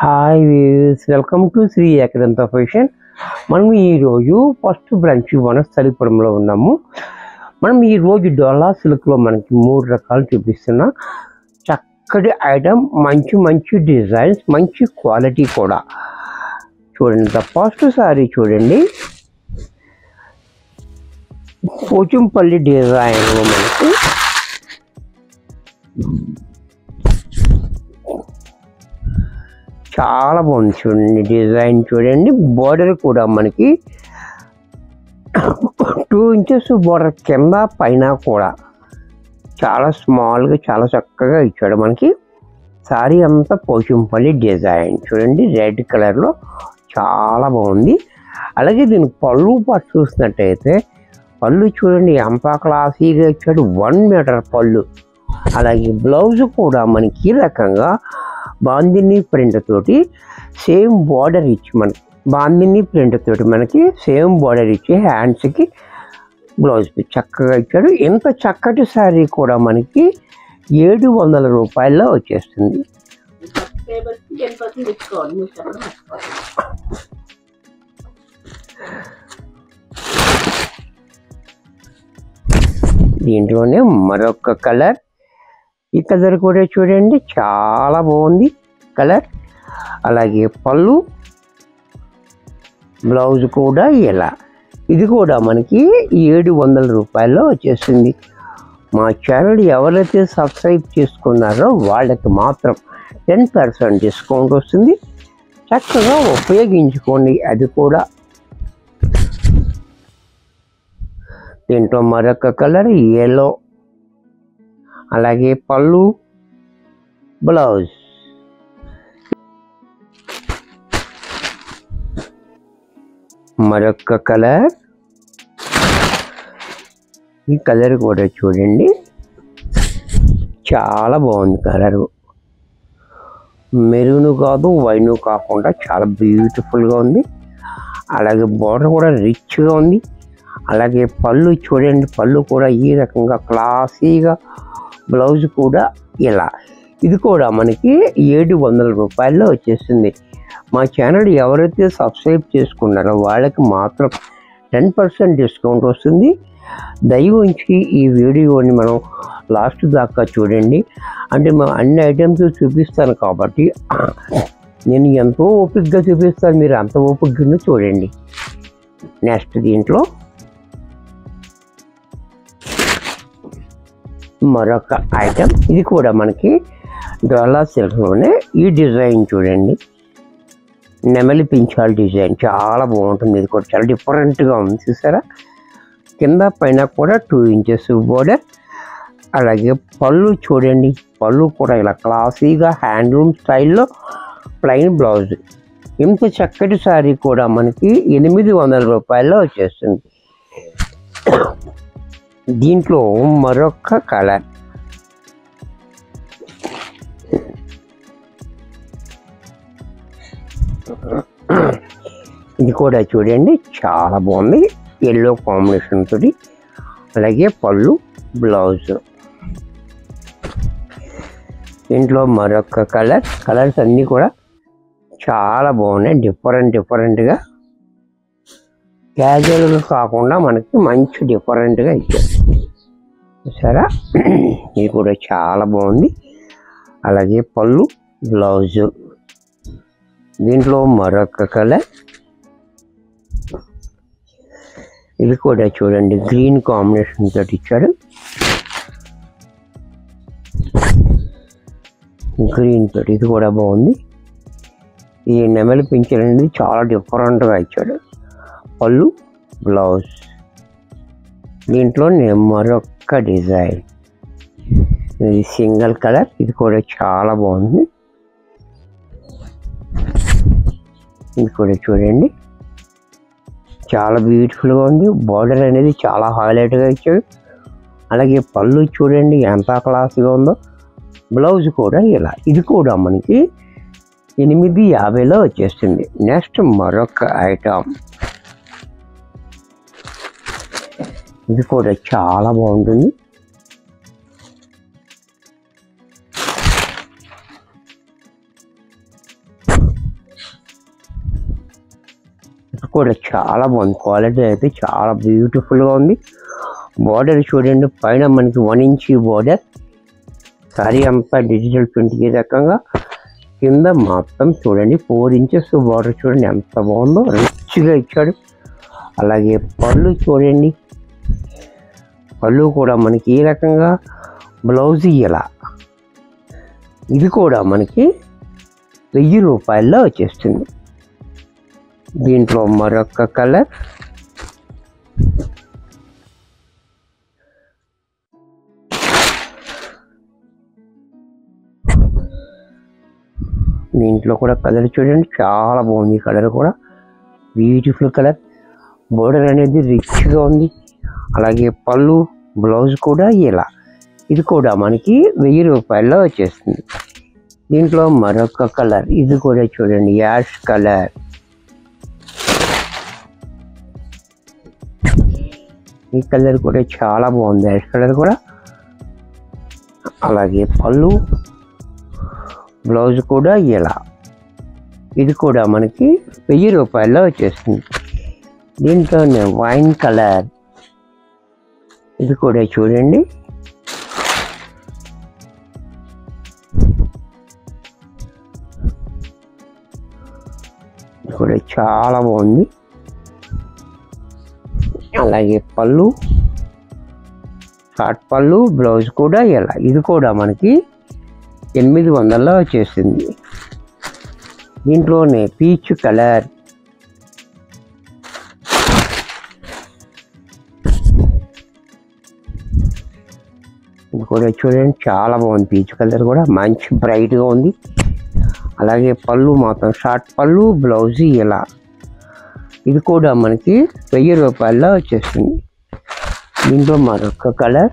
hi views welcome to Shri Ekadanta fashion మనం ఈరోజు first branch వనస్థలిపురంలో ఉన్నాము మనం ఈరోజు డోలా సిల్క్లో మనకి మూడు రకాలు చూపిస్తున్నా చక్కటి ఐటమ్ మంచి మంచి డిజైన్స్ మంచి క్వాలిటీ కూడా చూడండి ద ఫస్ట్ సారీ చూడండి పోచంపల్లి డిజైన్లో మనకి చాలా బాగుంది చూడండి డిజైన్ చూడండి బోర్డర్ కూడా మనకి టూ ఇంచెస్ బోర్డర్ కింద పైన కూడా చాలా స్మాల్గా చాలా చక్కగా ఇచ్చాడు మనకి సారీ అంతా పోచంపల్లి డిజైన్ చూడండి రెడ్ కలర్లో చాలా బాగుంది అలాగే దీని పళ్ళు పాటు చూసినట్టయితే పళ్ళు చూడండి ఎంత క్లాసీగా ఇచ్చాడు వన్ మీటర్ పళ్ళు అలాగే బ్లౌజ్ కూడా మనకి ఈ రకంగా బాందిని ప్రింట్ తోటి సేమ్ బార్డర్ ఇచ్చి మనకి బాందిని ప్రింట్ తోటి మనకి సేమ్ బార్డర్ ఇచ్చి హ్యాండ్స్కి బ్లౌజ్ పీస్ చక్కగా ఇచ్చాడు ఇంత చక్కటి శారీ కూడా మనకి ఏడు వందల రూపాయల్లో వచ్చేస్తుంది టేబుల్ టెన్ పర్సెంట్ ఇచ్చుకోవాలి మీరు చెప్పడం మర్చిపోవాలి దీంట్లోనే మరొక కలర్ ఈ కలర్ కూడా చూడండి చాలా బాగుంది కలర్ అలాగే పళ్ళు బ్లౌజ్ కూడా ఇలా ఇది కూడా మనకి ఏడు వందల రూపాయల్లో వచ్చేస్తుంది మా ఛానల్ ఎవరైతే సబ్స్క్రైబ్ చేసుకున్నారో వాళ్ళకి మాత్రం టెన్ పర్సెంట్ డిస్కౌంట్ వస్తుంది చక్కగా ఉపయోగించుకోండి అది కూడా దీంట్లో మరొక కలర్ ఎల్లో అలాగే పళ్ళు బ్లౌజ్ మరొక కలర్ ఈ కలర్ కూడా చూడండి చాలా బాగుంది కలరు మెరూన్ కాదు వైను కాకుండా చాలా బ్యూటిఫుల్గా ఉంది అలాగే బోర్డర్ కూడా రిచ్గా ఉంది అలాగే పళ్ళు చూడండి పళ్ళు కూడా ఈ రకంగా క్లాసీగా బ్లౌజ్ కూడా ఇలా ఇది కూడా మనకి ఏడు వందల రూపాయల్లో వచ్చేస్తుంది మా ఛానల్ ఎవరైతే సబ్స్క్రైబ్ చేసుకున్నారో వాళ్ళకి మాత్రం టెన్ పర్సెంట్ డిస్కౌంట్ వస్తుంది దయవుంచి ఈ వీడియోని మనం లాస్ట్ దాకా చూడండి అంటే మా అన్ని ఐటమ్స్ చూపిస్తాను కాబట్టి నేను ఎంతో ఓపికగా చూపిస్తాను మీరు అంత ఓపికగా చూడండి నెక్స్ట్ దీంట్లో మరొక ఐటమ్ ఇది కూడా మనకి డోలా సిల్క్లోనే ఈ డిజైన్ చూడండి నెమలి పించాల్ డిజైన్ చాలా బాగుంటుంది ఇది కూడా చాలా డిఫరెంట్గా ఉంది చూసారా కింద పైన కూడా టూ ఇంచెస్ బోర్డర్ అలాగే పళ్ళు చూడండి పళ్ళు కూడా ఇలా క్లాసీగా హ్యాండ్లూమ్ స్టైల్లో ప్లెయిన్ బ్లౌజ్ ఇంత చక్కటి శారీ కూడా మనకి ఎనిమిది వందల రూపాయల్లో వచ్చేస్తుంది దీంట్లో మరొక కలర్ ఇది కూడా చూడండి చాలా బాగుంది ఎల్లో కాంబినేషన్ తోటి అలాగే పళ్ళు బ్లౌజ్ దీంట్లో మరొక కలర్ కలర్స్ అన్నీ కూడా చాలా బాగున్నాయి డిఫరెంట్ డిఫరెంట్గా క్యాజువల్గా కాకుండా మనకి మంచి డిఫరెంట్గా ఇచ్చారు చూసారా ఇది కూడా చాలా బాగుంది అలాగే పళ్ళు బ్లౌజ్ దీంట్లో మరొక కలర్ ఇది కూడా చూడండి గ్రీన్ కాంబినేషన్ తోటి ఇచ్చాడు గ్రీన్ తోటి ఇది కూడా బాగుంది ఈ నెమలి పింఛన్ అనేది చాలా డిఫరెంట్గా ఇచ్చాడు పళ్ళు బ్లౌజ్ దీంట్లో నేను మరొక డిజైన్ ఇది సింగిల్ కలర్ ఇది కూడా చాలా బాగుంది ఇది కూడా చూడండి చాలా బ్యూటిఫుల్గా ఉంది బార్డర్ అనేది చాలా హైలైట్గా ఇచ్చాడు అలాగే పళ్ళు చూడండి ఎంత క్లాస్గా ఉందో బ్లౌజ్ కూడా ఇలా ఇది కూడా మనకి ఎనిమిది యాభైలో వచ్చేస్తుంది నెక్స్ట్ మరొక ఐటమ్ ఇది కూడా చాలా బాగుంటుంది కూడా చాలా బాగుంది క్వాలిటీ అయితే చాలా బ్యూటిఫుల్గా ఉంది బార్డర్ చూడండి పైన మనకి వన్ ఇంచ్ బార్డర్ సారీ అంతా డిజిటల్ ప్రింట్కి రకంగా కింద మొత్తం చూడండి ఫోర్ ఇంచెస్ బార్డర్ చూడండి ఎంత బాగుందో రిచ్గా ఇచ్చాడు అలాగే పళ్ళు చూడండి పళ్ళు కూడా మనకి ఏ రకంగా బ్లౌజ్ ఇలా ఇది కూడా మనకి వెయ్యి రూపాయల్లో వచ్చేస్తుంది దీంట్లో మరొక కలర్ దీంట్లో కూడా కలర్ చూడండి చాలా బాగుంది కలర్ కూడా బ్యూటిఫుల్ కలర్ బోర్డర్ అనేది రిచ్గా ఉంది అలాగే పళ్ళు బ్లౌజ్ కూడా ఇలా ఇది కూడా మనకి వెయ్యి రూపాయల్లో వచ్చేస్తుంది దీంట్లో మరొక కలర్ ఇది కూడా చూడండి యాష్ కలర్ ఈ కలర్ కూడా చాలా బాగుంది యాష్ కలర్ కూడా అలాగే పళ్ళు బ్లౌజ్ కూడా ఇలా ఇది కూడా మనకి వెయ్యి రూపాయల్లో వచ్చేస్తుంది దీంట్లోనే వైన్ కలర్ ఇది కూడా చూడండి ఇది కూడా చాలా బాగుంది అలాగే పళ్ళు షార్ట్ పళ్ళు బ్లౌజ్ కూడా ఇలా ఇది కూడా మనకి ఎనిమిది వందల్లో వచ్చేసింది దీంట్లోనే పీచ్ కలర్ ఇది కూడా చూడండి చాలా బాగుంది పీచ్ కలర్ కూడా మంచి బ్రైట్గా ఉంది అలాగే పళ్ళు మాత్రం షార్ట్ పళ్ళు బ్లౌజ్ ఇలా ఇది కూడా మనకి వెయ్యి రూపాయల్లో వచ్చేస్తుంది దీంట్లో మరొక కలర్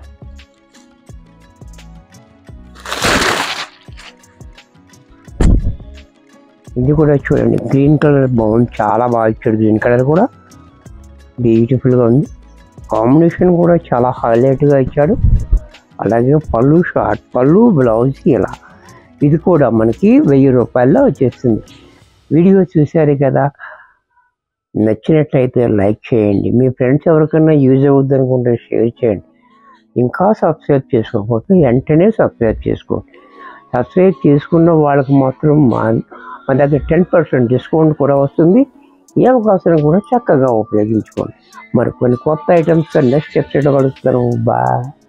ఇది కూడా చూడండి గ్రీన్ కలర్ బాగుంది చాలా బాగా ఇచ్చాడు గ్రీన్ కలర్ కూడా బ్యూటిఫుల్గా ఉంది కాంబినేషన్ కూడా చాలా హైలైట్గా ఇచ్చాడు అలాగే పళ్ళు షార్ట్ పళ్ళు బ్లౌజ్ ఇలా ఇది కూడా మనకి వెయ్యి రూపాయల్లో వచ్చేస్తుంది వీడియో చూశారు కదా నచ్చినట్లయితే లైక్ చేయండి మీ ఫ్రెండ్స్ ఎవరికైనా యూజ్ అవుద్ది అనుకుంటే షేర్ చేయండి ఇంకా సబ్స్క్రైబ్ చేసుకోకపోతే వెంటనే సబ్స్క్రైబ్ చేసుకోండి సబ్స్క్రైబ్ చేసుకున్న వాళ్ళకి మాత్రం మా మన దగ్గర టెన్ పర్సెంట్ డిస్కౌంట్ కూడా వస్తుంది ఈ అవకాశాన్ని కూడా చక్కగా ఉపయోగించుకోండి మరి కొన్ని కొత్త ఐటమ్స్ నెక్స్ట్ ఎపిసోడ్ కలుస్తాను బాయ్